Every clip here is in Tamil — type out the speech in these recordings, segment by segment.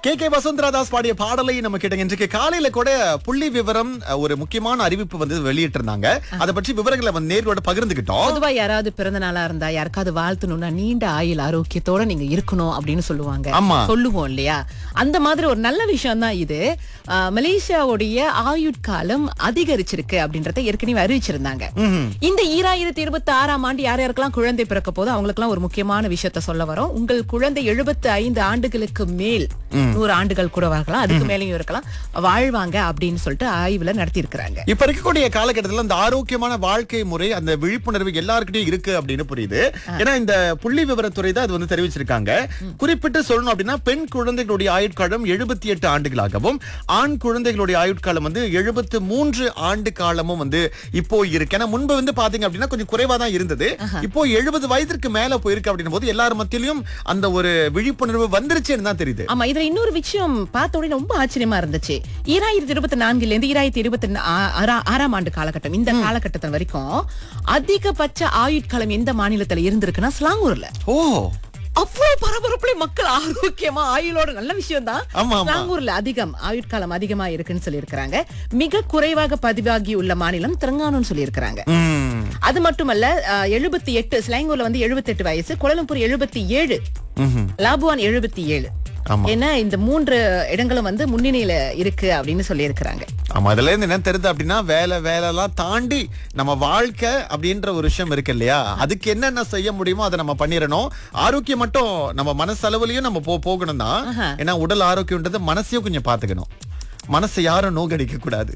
கே கே வசுந்தராதாஸ் பாடிய பாடலை நம்ம கேட்டங்க இன்றைக்கு காலையில கூட புள்ளி விவரம் அஹ், ஒரு முக்கியமான அறிவிப்பு வந்து வெளியிட்டிருந்தாங்க அதை பற்றி விவரங்களை வந்து நேர்களோட பகிர்ந்துகிட்டோம் பொதுவா யாராவது பிறந்த நாளா இருந்தா யாருக்காவது வாழ்த்தணும்னா நீண்ட ஆயுள் ஆரோக்கியத்தோட நீங்க இருக்கணும் அப்படின்னு சொல்லுவாங்க ஆமா. சொல்லுவோம் இல்லையா அந்த மாதிரி ஒரு நல்ல விஷயம் தான் இது ஆஹ், மலேசியாவுடைய ஆயுட்காலம் அதிகரிச்சிருக்கு அப்படின்றத ஏற்கனவே அறிவிச்சிருந்தாங்க இந்த ஈராயிரத்தி இருபத்தி ஆறாம் ஆண்டு யார் யாருக்கெல்லாம் குழந்தை பிறக்க போதோ அவங்களுக்கெல்லாம் ஒரு முக்கியமான விஷயத்த சொல்ல வரோம் உங்கள் குழந்தை எழுபத்தி ஐந்து ஆண்டுகளுக்கு மேல் நூறு ஆண்டுகள் கூட வரலாம் அதுக்கு மேலேயும் இருக்கலாம் வாழ்வாங்க அப்படின்னு சொல்லிட்டு ஆய்வுல நடத்தி இருக்கிறாங்க இப்ப இருக்கக்கூடிய காலகட்டத்துல அந்த ஆரோக்கியமான வாழ்க்கை முறை அந்த விழிப்புணர்வு எல்லாருக்கிட்டையும் இருக்கு அப்படின்னு புரியுது ஏன்னா இந்த புள்ளி விவரத்துறை தான் அது வந்து தெரிவிச்சிருக்காங்க குறிப்பிட்டு சொல்லணும் அப்படின்னா பெண் குழந்தைகளுடைய ஆயுட்காலம் எழுபத்தி எட்டு ஆண்டுகளாகவும் ஆண் குழந்தைகளுடைய ஆயுட்காலம் வந்து எழுபத்து மூன்று ஆண்டு காலமும் வந்து இப்போ இருக்கு ஏன்னா முன்பு வந்து பாத்தீங்க அப்படின்னா கொஞ்சம் குறைவா தான் இருந்தது இப்போ எழுபது வயதிற்கு மேல போயிருக்கு அப்படின்னும் போது எல்லார் மத்தியிலும் அந்த ஒரு விழிப்புணர்வு வந்துருச்சுன்னு தான் தெரியுது ஆமா இதுல இன்னொரு விஷயம் பார்த்த உடனே ரொம்ப ஆச்சரியமா இருந்துச்சு ஈராயிரத்தி இருபத்தி நான்குல இருந்து ஈராயிரத்தி இருபத்தி ஆறாம் ஆண்டு காலகட்டம் இந்த காலகட்டத்தின் வரைக்கும் அதிகபட்ச ஆயுட்காலம் எந்த மாநிலத்துல இருந்திருக்குன்னா ஸ்லாங்கூர்ல ஓ அவ்வளவு பரபரப்புல மக்கள் ஆரோக்கியமா ஆயுளோட நல்ல விஷயம் தான் ஆமா, ஆமா. ஸ்லாங்கூர்ல அதிகம் ஆயுட்காலம் அதிகமா இருக்குன்னு சொல்லியிருக்கிறாங்க மிக குறைவாக பதிவாகி உள்ள மாநிலம் தெலங்கானான்னு சொல்லியிருக்கிறாங்க உம் அது மட்டுமல்ல எழுபத்தி எட்டு ஸ்லாங்கூர்ல வந்து எழுபத்தி எட்டு வயசு கோலம்பூர் எழுபத்தி ஏழு ம்ஹும். லாபுவான் எழுபத்தி ஏழு ஆமா. ஏன்னா இந்த மூன்று இடங்களும் வந்து முன்னணியில இருக்கு அப்படின்னு சொல்லி இருக்கிறாங்க ஆமா அதுல இருந்து என்ன தெரியுது அப்படின்னா வேலை வேலை எல்லாம் தாண்டி நம்ம வாழ்க்கை அப்படின்ற ஒரு விஷயம் இருக்கு இல்லையா அதுக்கு என்னென்ன செய்ய முடியுமோ அதை நம்ம பண்ணிடணும் ஆரோக்கியம் மட்டும் நம்ம மனசளவுலயும் நம்ம போ போகணும் தான் ஏன்னா உடல் ஆரோக்கியம்ன்றது மனசையும் கொஞ்சம் பாத்துக்கணும் மனசை யாரும் நோகடிக்க கூடாது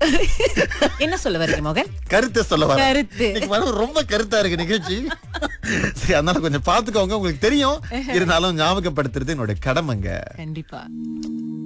என்ன சொல்ல வரீங்க மோகன் கருத்தை சொல்ல வர கருத்து. ரொம்ப கருத்தா இருக்கு நிகழ்ச்சி சரி அதனால கொஞ்சம் பாத்துக்கோங்க உங்களுக்கு தெரியும் இருந்தாலும் ஞாபகப்படுத்துறது என்னோட கடமைங்க கண்டிப்பா